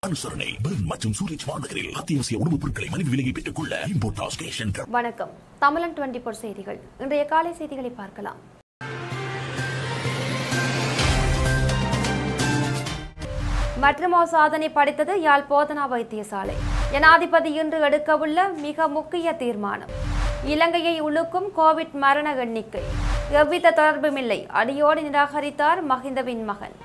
அனுசரணை பெர்ன் மற்றும் சூரிச் மாநகரில் அத்தியாவசிய உணவுப் பொருட்களை மலிவு விலையை பெற்றுக் கொள்ள இம்போர்டாஸ் கேஷ் அண்ட் வணக்கம் தமிழன் டுவெண்டி ஃபோர் செய்திகள் இன்றைய காலை செய்திகளை பார்க்கலாம் மற்றுமோ சாதனை படைத்தது யாழ் போதனா வைத்தியசாலை ஜனாதிபதி இன்று எடுக்கவுள்ள மிக முக்கிய தீர்மானம் இலங்கையை உழுக்கும் கோவிட் மரண எண்ணிக்கை எவ்வித தொடர்புமில்லை அடியோடு நிராகரித்தார் மஹிந்தவின் மகன்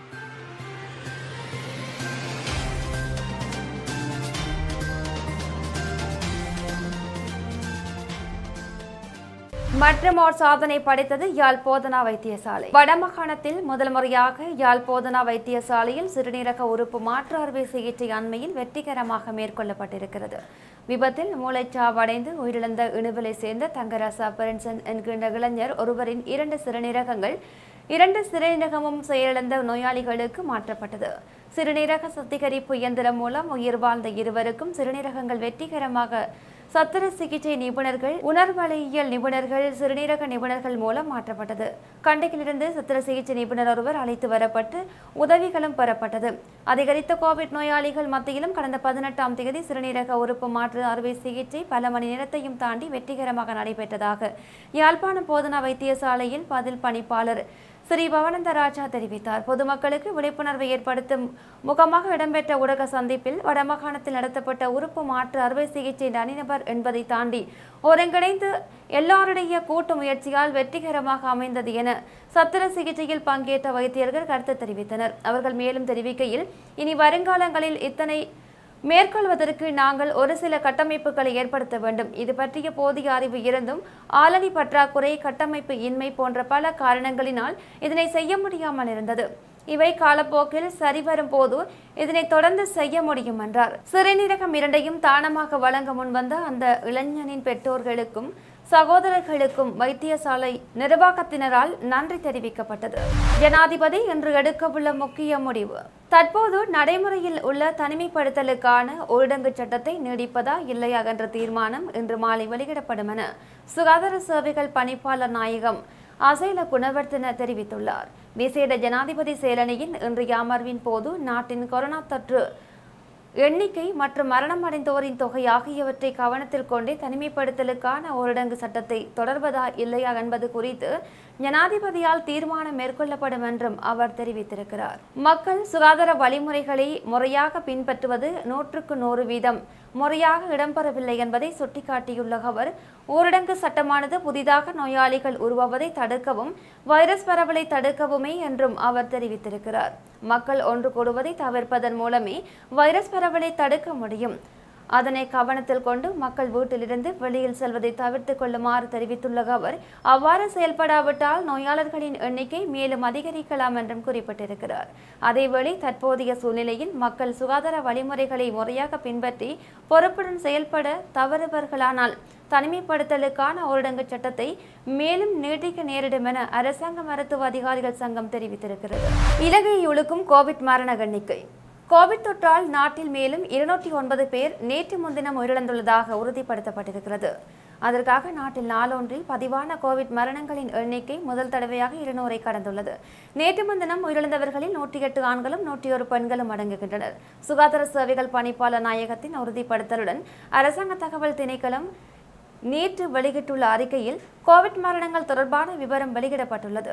மற்றும் ஓர் சாதனை படைத்தது யாழ் போதனா வைத்தியசாலை வடமாகாணத்தில் முதல் முறையாக யாழ் போதனா வைத்தியசாலையில் சிறுநீரக உறுப்பு மாற்று அறுவை சிகிச்சை அண்மையில் வெற்றிகரமாக மேற்கொள்ளப்பட்டிருக்கிறது விபத்தில் மூளைச்சாவடைந்து உயிரிழந்த இணுவிலை சேர்ந்த தங்கராசா பெரன்சன் என்கின்ற இளைஞர் ஒருவரின் இரண்டு சிறுநீரகங்கள் இரண்டு சிறுநீரகமும் செயலிழந்த நோயாளிகளுக்கு மாற்றப்பட்டது சிறுநீரக சுத்திகரிப்பு இயந்திரம் மூலம் உயிர் வாழ்ந்த இருவருக்கும் சிறுநீரகங்கள் வெற்றிகரமாக சத்திர சிகிச்சை நிபுணர்கள் உணர்வலையியல் நிபுணர்கள் சிறுநீரக நிபுணர்கள் மூலம் மாற்றப்பட்டது கண்டையிலிருந்து சத்திர சிகிச்சை நிபுணர் ஒருவர் அழைத்து வரப்பட்டு உதவிகளும் பெறப்பட்டது அதிகரித்த கோவிட் நோயாளிகள் மத்தியிலும் கடந்த பதினெட்டாம் தேதி சிறுநீரக உறுப்பு மாற்று அறுவை சிகிச்சை பல மணி நேரத்தையும் தாண்டி வெற்றிகரமாக நடைபெற்றதாக யாழ்ப்பாணம் போதனா வைத்தியசாலையில் பதில் பணிப்பாளர் ஸ்ரீ பவானந்த ராஜா தெரிவித்தார் பொதுமக்களுக்கு விழிப்புணர்வை ஏற்படுத்தும் முகமாக இடம்பெற்ற ஊடக சந்திப்பில் வடமாகாணத்தில் நடத்தப்பட்ட உறுப்பு மாற்று அறுவை சிகிச்சை தனிநபர் என்பதை தாண்டி ஒருங்கிணைந்து எல்லாருடைய கூட்டு முயற்சியால் வெற்றிகரமாக அமைந்தது என சத்திர சிகிச்சையில் பங்கேற்ற வைத்தியர்கள் கருத்து தெரிவித்தனர் அவர்கள் மேலும் தெரிவிக்கையில் இனி வருங்காலங்களில் இத்தனை மேற்கொள்வதற்கு நாங்கள் ஒரு சில கட்டமைப்புகளை ஏற்படுத்த வேண்டும் இது பற்றிய போதிய அறிவு இருந்தும் ஆளணி பற்றாக்குறை கட்டமைப்பு இன்மை போன்ற பல காரணங்களினால் இதனை செய்ய முடியாமல் இருந்தது இவை காலப்போக்கில் சரிவரும் போது இதனை தொடர்ந்து செய்ய முடியும் என்றார் சிறுநீரகம் இரண்டையும் தானமாக வழங்க முன்வந்த அந்த இளைஞனின் பெற்றோர்களுக்கும் சகோதரர்களுக்கும் வைத்தியசாலை நிர்வாகத்தினரால் நன்றி தெரிவிக்கப்பட்டது ஜனாதிபதி இன்று எடுக்கவுள்ள முக்கிய முடிவு தற்போது நடைமுறையில் உள்ள தனிமைப்படுத்தலுக்கான ஊரடங்கு சட்டத்தை நீடிப்பதா இல்லையா என்ற தீர்மானம் இன்று மாலை வெளியிடப்படும் என சுகாதார சேவைகள் பணிப்பாளர் நாயகம் அசைல குணவர்த்தன தெரிவித்துள்ளார் விசேட ஜனாதிபதி செயலணியின் இன்றைய அமர்வின் போது நாட்டின் கொரோனா தொற்று எண்ணிக்கை மற்றும் மரணமடைந்தோரின் தொகை ஆகியவற்றை கவனத்தில் கொண்டே தனிமைப்படுத்தலுக்கான ஊரடங்கு சட்டத்தை தொடர்வதா இல்லையா என்பது குறித்து ஜனாதிபதியால் தீர்மானம் மேற்கொள்ளப்படும் என்றும் அவர் தெரிவித்திருக்கிறார் மக்கள் சுகாதார வழிமுறைகளை முறையாக பின்பற்றுவது நூற்றுக்கு நூறு வீதம் முறையாக இடம்பெறவில்லை என்பதை சுட்டிக்காட்டியுள்ள அவர் ஊரடங்கு சட்டமானது புதிதாக நோயாளிகள் உருவாவதை தடுக்கவும் வைரஸ் பரவலை தடுக்கவுமே என்றும் அவர் தெரிவித்திருக்கிறார் மக்கள் ஒன்று கூடுவதை தவிர்ப்பதன் மூலமே வைரஸ் பரவலை தடுக்க முடியும் அதனை கவனத்தில் கொண்டு மக்கள் வீட்டிலிருந்து வெளியில் செல்வதை தவிர்த்து கொள்ளுமாறு தெரிவித்துள்ள அவர் அவ்வாறு செயல்படாவிட்டால் நோயாளர்களின் எண்ணிக்கை மேலும் அதிகரிக்கலாம் என்றும் குறிப்பிட்டிருக்கிறார் அதேவேளை தற்போதைய சூழ்நிலையில் மக்கள் சுகாதார வழிமுறைகளை முறையாக பின்பற்றி பொறுப்புடன் செயல்பட தவறுவர்களானால் தனிமைப்படுத்தலுக்கான ஊரடங்கு சட்டத்தை மேலும் நீட்டிக்க நேரிடும் என அரசாங்க மருத்துவ அதிகாரிகள் சங்கம் தெரிவித்திருக்கிறது இலங்கையை ஒழுக்கும் கோவிட் மரண எண்ணிக்கை கோவிட் தொற்றால் நாட்டில் மேலும் இருநூற்றி ஒன்பது பேர் நேற்று முன்தினம் உயிரிழந்துள்ளதாக உறுதிப்படுத்தப்பட்டிருக்கிறது அதற்காக நாட்டில் நாளொன்றில் பதிவான கோவிட் மரணங்களின் எண்ணிக்கை முதல் தடவையாக இருநூறை கடந்துள்ளது நேற்று முன்தினம் உயிரிழந்தவர்களில் நூற்றி எட்டு ஆண்களும் நூற்றி ஒரு பெண்களும் அடங்குகின்றனர் சுகாதார சேவைகள் பணிப்பாளர் நாயகத்தின் உறுதிப்படுத்தலுடன் அரசாங்க தகவல் திணைக்களம் நேற்று வெளியிட்டுள்ள அறிக்கையில் கோவிட் மரணங்கள் தொடர்பான விவரம் வெளியிடப்பட்டுள்ளது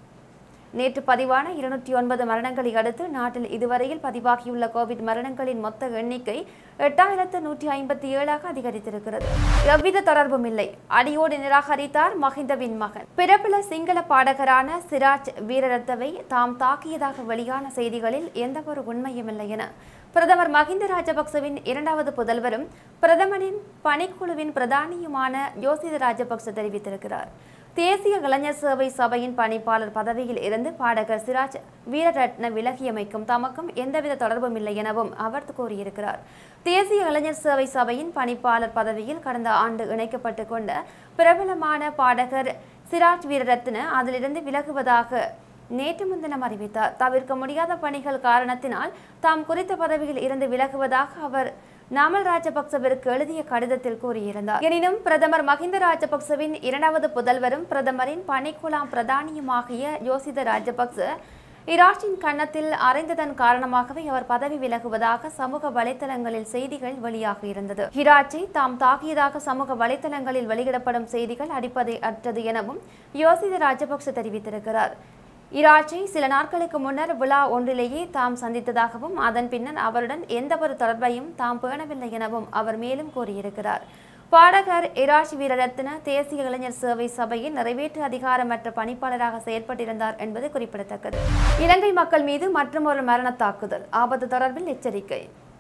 நேற்று பதிவான இருநூற்றி ஒன்பது மரணங்களை அடுத்து நாட்டில் இதுவரையில் பதிவாகியுள்ள கோவிட் மரணங்களின் மொத்த எண்ணிக்கை எட்டாயிரத்து நூற்றி ஐம்பத்தி ஏழாக அதிகரித்திருக்கிறது எவ்வித தொடர்பும் இல்லை அடியோடு நிராகரித்தார் மஹிந்தவின் மகன் பிரபல சிங்கள பாடகரான சிராஜ் வீரரத்தவை தாம் தாக்கியதாக வெளியான செய்திகளில் எந்தவொரு உண்மையும் இல்லை என பிரதமர் மஹிந்த ராஜபக்சவின் இரண்டாவது புதல்வரும் பிரதமரின் பணிக்குழுவின் பிரதானியுமான யோசித ராஜபக்ச தெரிவித்திருக்கிறார் தேசிய இளைஞர் சேவை சபையின் பணிப்பாளர் பதவியில் இருந்து பாடகர் சிராஜ் வீரரட்ன விலகியமைக்கும் தமக்கும் எந்தவித தொடர்பும் இல்லை எனவும் அவர் கூறியிருக்கிறார் தேசிய இளைஞர் சேவை சபையின் பணிப்பாளர் பதவியில் கடந்த ஆண்டு இணைக்கப்பட்டு கொண்ட பிரபலமான பாடகர் சிராஜ் வீரரத்ன அதிலிருந்து விலகுவதாக நேற்று முன்தினம் அறிவித்தார் தவிர்க்க முடியாத பணிகள் காரணத்தினால் தாம் குறித்த பதவியில் இருந்து விலகுவதாக அவர் நாமல் ராஜபக்சவிற்கு எழுதிய கடிதத்தில் கூறியிருந்தார் எனினும் பிரதமர் மஹிந்த ராஜபக்சவின் இரண்டாவது புதல்வரும் பிரதமரின் பணிக்குழாம் பிரதானியுமாகிய யோசித ராஜபக்ச இராஜின் கன்னத்தில் அறைந்ததன் காரணமாகவே அவர் பதவி விலகுவதாக சமூக வலைதளங்களில் செய்திகள் வெளியாகி இருந்தது ஹிராச்சை தாம் தாக்கியதாக சமூக வலைதளங்களில் வெளியிடப்படும் செய்திகள் அடிப்படை அற்றது எனவும் யோசித ராஜபக்ச தெரிவித்திருக்கிறார் இராச்சை சில நாட்களுக்கு முன்னர் விழா ஒன்றிலேயே தாம் சந்தித்ததாகவும் அதன் பின்னர் அவருடன் எந்தவொரு தொடர்பையும் தாம் பேணவில்லை எனவும் அவர் மேலும் கூறியிருக்கிறார் பாடகர் இராஜ் வீரரத்ன தேசிய இளைஞர் சேவை சபையின் நிறைவேற்று அதிகாரமற்ற பணிப்பாளராக செயற்பட்டிருந்தார் என்பது குறிப்பிடத்தக்கது இலங்கை மக்கள் மீது மற்றொரு மரண தாக்குதல் ஆபத்து தொடர்பில் எச்சரிக்கை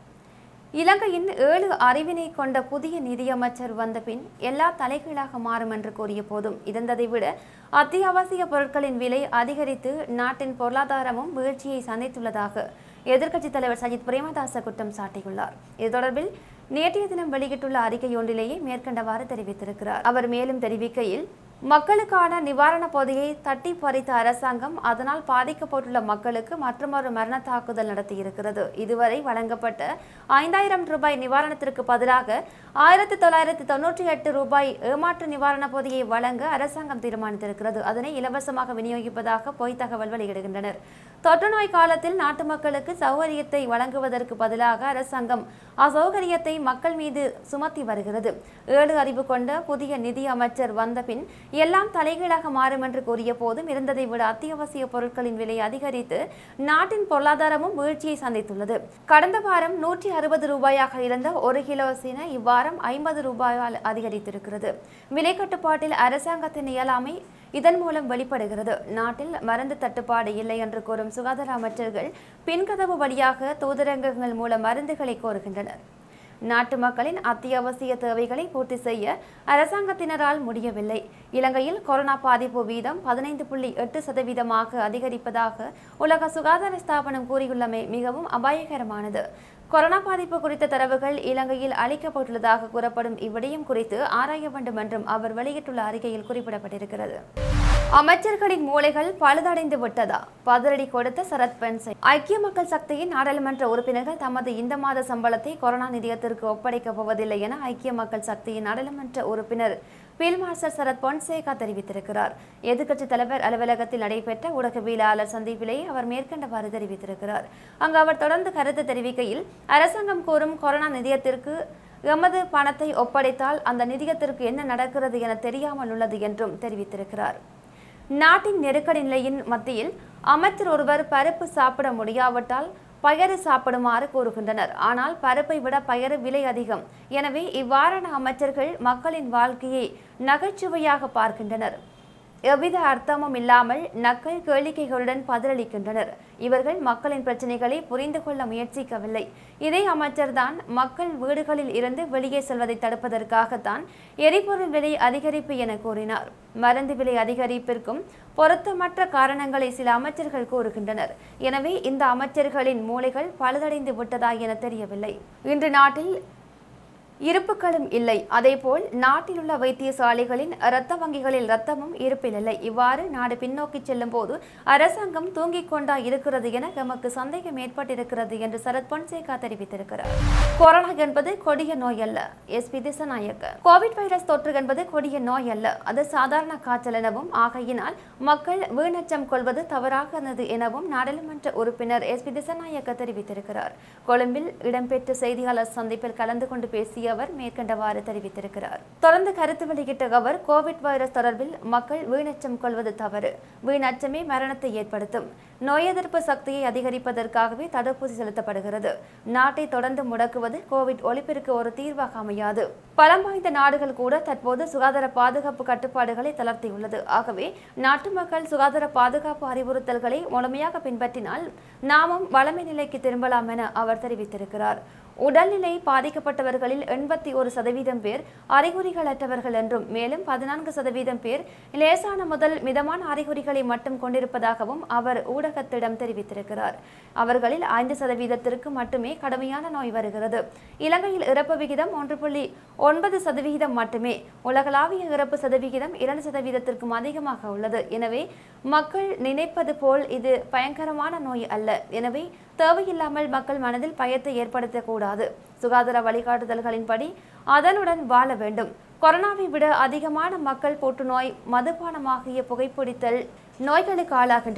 இலங்கையின் ஏழு அறிவினை கொண்ட புதிய நிதியமைச்சர் வந்த பின் எல்லா தலைகீழாக மாறும் என்று கூறிய போதும் இருந்ததை விட அத்தியாவசிய பொருட்களின் விலை அதிகரித்து நாட்டின் பொருளாதாரமும் வீழ்ச்சியை சந்தித்துள்ளதாக எதிர்க்கட்சித் தலைவர் சஜித் பிரேமதாச குற்றம் சாட்டியுள்ளார் இது தொடர்பில் நேற்றைய தினம் வெளியிட்டுள்ள அறிக்கை ஒன்றிலேயே மேற்கண்டவாறு தெரிவித்திருக்கிறார் அவர் மேலும் தெரிவிக்கையில் மக்களுக்கான நிவாரணப் பொதியை தட்டி பறித்த அரசாங்கம் அதனால் பாதிக்கப்பட்டுள்ள மக்களுக்கு மற்றொரு மரண தாக்குதல் நடத்தியிருக்கிறது இதுவரை வழங்கப்பட்ட ஐந்தாயிரம் ரூபாய் நிவாரணத்திற்கு பதிலாக ஆயிரத்தி தொள்ளாயிரத்தி தொன்னூற்றி எட்டு ரூபாய் ஏமாற்று நிவாரணப் பொதியை வழங்க அரசாங்கம் தீர்மானித்திருக்கிறது அதனை இலவசமாக விநியோகிப்பதாக பொய் தகவல் வெளியிடுகின்றனர் தொற்று நோய் காலத்தில் நாட்டு மக்களுக்கு சௌகரியத்தை வழங்குவதற்கு பதிலாக அரசாங்கம் அசௌகரியத்தை மக்கள் மீது சுமத்தி வருகிறது ஏழு அறிவு கொண்ட புதிய நிதி அமைச்சர் வந்த பின் எல்லாம் தலைகீழாக மாறும் என்று கூறிய போதும் இருந்ததை விட அத்தியாவசிய பொருட்களின் விலை அதிகரித்து நாட்டின் பொருளாதாரமும் வீழ்ச்சியை சந்தித்துள்ளது கடந்த வாரம் நூற்றி அறுபது ரூபாயாக இருந்த ஒரு கிலோ சீன இவ்வாரம் ஐம்பது ரூபாயால் அதிகரித்திருக்கிறது விலை கட்டுப்பாட்டில் அரசாங்கத்தின் இயலாமை இதன் மூலம் வெளிப்படுகிறது நாட்டில் மருந்து தட்டுப்பாடு இல்லை என்று கூறும் சுகாதார அமைச்சர்கள் பின்கதவு வழியாக தூதரங்கங்கள் மூலம் மருந்துகளை கோருகின்றனர் நாட்டு மக்களின் அத்தியாவசிய தேவைகளை பூர்த்தி செய்ய அரசாங்கத்தினரால் முடியவில்லை இலங்கையில் கொரோனா பாதிப்பு வீதம் பதினைந்து புள்ளி எட்டு சதவீதமாக அதிகரிப்பதாக உலக சுகாதார ஸ்தாபனம் கூறியுள்ளமை மிகவும் அபாயகரமானது கொரோனா பாதிப்பு குறித்த தரவுகள் இலங்கையில் அளிக்கப்பட்டுள்ளதாக கூறப்படும் இவ்விடயம் குறித்து ஆராய வேண்டும் என்றும் அவர் வெளியிட்டுள்ள அறிக்கையில் குறிப்பிடப்பட்டிருக்கிறது அமைச்சர்களின் மூளைகள் பழுதடைந்து விட்டதா பதிலடி கொடுத்த சரத் பென்சை ஐக்கிய மக்கள் சக்தியின் நாடாளுமன்ற உறுப்பினர்கள் தமது இந்த மாத சம்பளத்தை கொரோனா நிதியத்திற்கு ஒப்படைக்கப் போவதில்லை என ஐக்கிய மக்கள் சக்தியின் நாடாளுமன்ற உறுப்பினர் பீல் மார்ஷல் சரத் பொன்சேகா தெரிவித்திருக்கிறார் எதிர்க்கட்சித் தலைவர் அலுவலகத்தில் நடைபெற்ற ஊடகவியலாளர் சந்திப்பிலேயே அவர் மேற்கண்டவாறு தெரிவித்திருக்கிறார் அங்கு அவர் தொடர்ந்து கருத்து தெரிவிக்கையில் அரசாங்கம் கூறும் கொரோனா நிதியத்திற்கு எமது பணத்தை ஒப்படைத்தால் அந்த நிதியத்திற்கு என்ன நடக்கிறது என தெரியாமல் உள்ளது என்றும் தெரிவித்திருக்கிறார் நாட்டின் நெருக்கடி நிலையின் மத்தியில் அமைச்சர் ஒருவர் பருப்பு சாப்பிட முடியாவிட்டால் பயறு சாப்பிடுமாறு கூறுகின்றனர் ஆனால் பருப்பை விட பயறு விலை அதிகம் எனவே இவ்வாறான அமைச்சர்கள் மக்களின் வாழ்க்கையை நகைச்சுவையாக பார்க்கின்றனர் எவ்வித அர்த்தமும் இல்லாமல் நக்கல் கேளிக்கைகளுடன் பதிலளிக்கின்றனர் இவர்கள் மக்களின் பிரச்சனைகளை புரிந்து கொள்ள முயற்சிக்கவில்லை இதே அமைச்சர்தான் மக்கள் வீடுகளில் இருந்து வெளியே செல்வதை தடுப்பதற்காகத்தான் எரிபொருள் விலை அதிகரிப்பு என கூறினார் மருந்து விலை அதிகரிப்பிற்கும் பொருத்தமற்ற காரணங்களை சில அமைச்சர்கள் கூறுகின்றனர் எனவே இந்த அமைச்சர்களின் மூளைகள் பழுதடைந்து விட்டதா என தெரியவில்லை இன்று நாட்டில் இருப்புக்களும் இல்லை அதேபோல் நாட்டில் உள்ள வைத்தியசாலைகளின் இரத்த வங்கிகளில் இரத்தமும் இருப்பில் இல்லை இவ்வாறு நாடு பின்னோக்கி செல்லும் போது அரசாங்கம் தூங்கிக் கொண்டா இருக்கிறது என எமக்கு சந்தேகம் ஏற்பட்டிருக்கிறது என்று சரத் பொன்சேகா தெரிவித்திருக்கிறார் கொரோனா என்பது கொடிய நோய் அல்ல எஸ்பி திசநாயக்க கோவிட் வைரஸ் தொற்று என்பது கொடிய நோய் அல்ல அது சாதாரண காய்ச்சல் எனவும் ஆகையினால் மக்கள் வீணச்சம் கொள்வது தவறானது எனவும் நாடாளுமன்ற உறுப்பினர் எஸ்பி திசநாயக்க தெரிவித்திருக்கிறார் கொழும்பில் இடம்பெற்ற செய்தியாளர் சந்திப்பில் கலந்து கொண்டு பேசிய அவர் மேற்கண்டவாறு தெரிவித்திருக்கிறார் தொடர்ந்து கருத்து வெளியிட்ட அவர் கோவிட் வைரஸ் தொடர்பில் மக்கள் வீணச்சம் கொள்வது தவறு வீணச்சமே மரணத்தை ஏற்படுத்தும் நோய் எதிர்ப்பு சக்தியை அதிகரிப்பதற்காகவே தடுப்பூசி செலுத்தப்படுகிறது நாட்டை தொடர்ந்து முடக்குவது கோவிட் ஒழிப்பிற்கு ஒரு தீர்வாக அமையாது பலம் வாய்ந்த நாடுகள் கூட தற்போது சுகாதார பாதுகாப்பு கட்டுப்பாடுகளை தளர்த்தியுள்ளது ஆகவே நாட்டு மக்கள் சுகாதார பாதுகாப்பு அறிவுறுத்தல்களை முழுமையாக பின்பற்றினால் நாமும் வளமை நிலைக்கு திரும்பலாம் என அவர் தெரிவித்திருக்கிறார் உடல்நிலை பாதிக்கப்பட்டவர்களில் எண்பத்தி ஒரு சதவீதம் பேர் அறிகுறிகளற்றவர்கள் என்றும் மேலும் பதினான்கு சதவீதம் பேர் லேசான முதல் மிதமான அறிகுறிகளை மட்டும் கொண்டிருப்பதாகவும் அவர் ஊடகத்திடம் தெரிவித்திருக்கிறார் அவர்களில் ஐந்து சதவீதத்திற்கு மட்டுமே கடுமையான நோய் வருகிறது இலங்கையில் இறப்பு விகிதம் ஒன்று புள்ளி ஒன்பது சதவிகிதம் மட்டுமே உலகளாவிய இறப்பு சதவிகிதம் இரண்டு சதவீதத்திற்கும் அதிகமாக உள்ளது எனவே மக்கள் நினைப்பது போல் இது பயங்கரமான நோய் அல்ல எனவே தேவையில்லாமல் மக்கள் மனதில் பயத்தை ஏற்படுத்தக்கூடாது சுகாதார வழிகாட்டுதல்களின்படி அதனுடன் வாழ வேண்டும் கொரோனாவை விட அதிகமான மக்கள் புற்றுநோய் மதுபானமாகிய புகைப்பிடித்தல் நோய்களுக்கு ஆளாகின்றனர்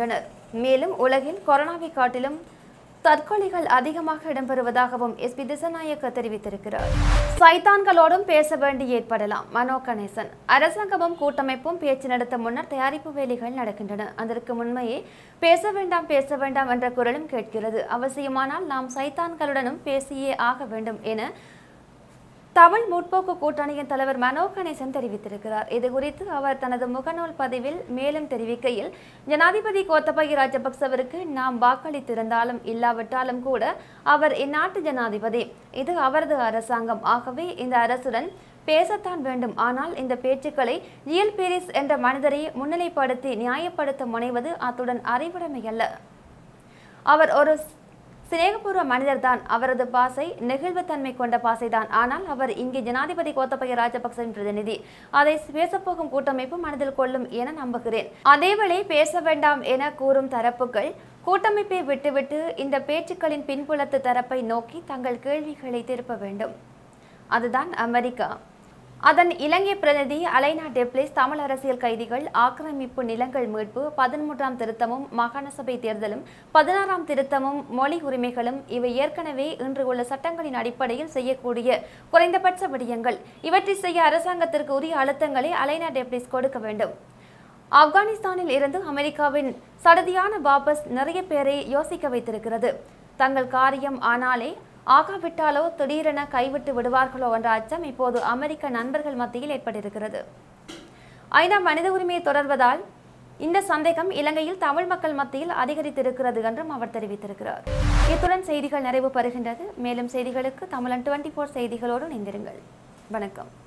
மேலும் உலகில் கொரோனாவை காட்டிலும் தற்கொலைகள் அதிகமாக இடம்பெறுவதாகவும் எஸ்பி திசநாயக்க தெரிவித்திருக்கிறார் சைத்தான்களோடும் பேச வேண்டி ஏற்படலாம் மனோ கணேசன் அரசாங்கமும் கூட்டமைப்பும் பேச்சு நடத்த முன்னர் தயாரிப்பு வேலைகள் நடக்கின்றன அதற்கு முன்மையே பேச வேண்டாம் பேச வேண்டாம் என்ற குரலும் கேட்கிறது அவசியமானால் நாம் சைத்தான்களுடனும் பேசியே ஆக வேண்டும் என தமிழ் முற்போக்கு கூட்டணியின் தலைவர் மனோ கணேசன் தெரிவித்திருக்கிறார் இது குறித்து அவர் தனது முகநூல் பதிவில் மேலும் தெரிவிக்கையில் ஜனாதிபதி கோத்தபய ராஜபக்சவிற்கு நாம் வாக்களித்திருந்தாலும் இல்லாவிட்டாலும் கூட அவர் இந்நாட்டு ஜனாதிபதி இது அவரது அரசாங்கம் ஆகவே இந்த அரசுடன் பேசத்தான் வேண்டும் ஆனால் இந்த பேச்சுக்களை ஜியல் பீரிஸ் என்ற மனிதரை முன்னிலைப்படுத்தி நியாயப்படுத்த முனைவது அத்துடன் அறிவுடைமை அல்ல அவர் ஒரு சிநேகபூர்வ மனிதர்தான் அவரது பாசை நெகிழ்வுத்தன்மை கொண்ட பாசைதான் ஆனால் அவர் இங்கே ஜனாதிபதி கோத்தபய ராஜபக்சவின் பிரதிநிதி அதை பேசப்போகும் கூட்டமைப்பு மனதில் கொள்ளும் என நம்புகிறேன் அதேவேளை பேச வேண்டாம் என கூறும் தரப்புகள் கூட்டமைப்பை விட்டுவிட்டு இந்த பேச்சுக்களின் பின்புலத்து தரப்பை நோக்கி தங்கள் கேள்விகளை திருப்ப வேண்டும் அதுதான் அமெரிக்கா அதன் இலங்கை பிரதிநிதி அலைனா டெப்ளிஸ் தமிழ் அரசியல் கைதிகள் ஆக்கிரமிப்பு நிலங்கள் மீட்பு பதிமூன்றாம் திருத்தமும் மாகாண சபை தேர்தலும் பதினாறாம் திருத்தமும் மொழி உரிமைகளும் இவை ஏற்கனவே இன்று உள்ள சட்டங்களின் அடிப்படையில் செய்யக்கூடிய குறைந்தபட்ச விடயங்கள் இவற்றை செய்ய அரசாங்கத்திற்கு உரிய அழுத்தங்களை அலைனா டெப்ளிஸ் கொடுக்க வேண்டும் ஆப்கானிஸ்தானில் இருந்து அமெரிக்காவின் சடதியான வாபஸ் நிறைய பேரை யோசிக்க வைத்திருக்கிறது தங்கள் காரியம் ஆனாலே ஆகாவிட்டாலோ திடீரென கைவிட்டு விடுவார்களோ என்ற அச்சம் இப்போது அமெரிக்க நண்பர்கள் மத்தியில் ஏற்பட்டிருக்கிறது ஐநா மனித உரிமையை தொடர்வதால் இந்த சந்தேகம் இலங்கையில் தமிழ் மக்கள் மத்தியில் அதிகரித்திருக்கிறது என்றும் அவர் தெரிவித்திருக்கிறார் இத்துடன் செய்திகள் நிறைவு பெறுகின்றது மேலும் செய்திகளுக்கு தமிழன் டுவெண்ட்டி ஃபோர் செய்திகளோடு இணைந்திருங்கள் வணக்கம்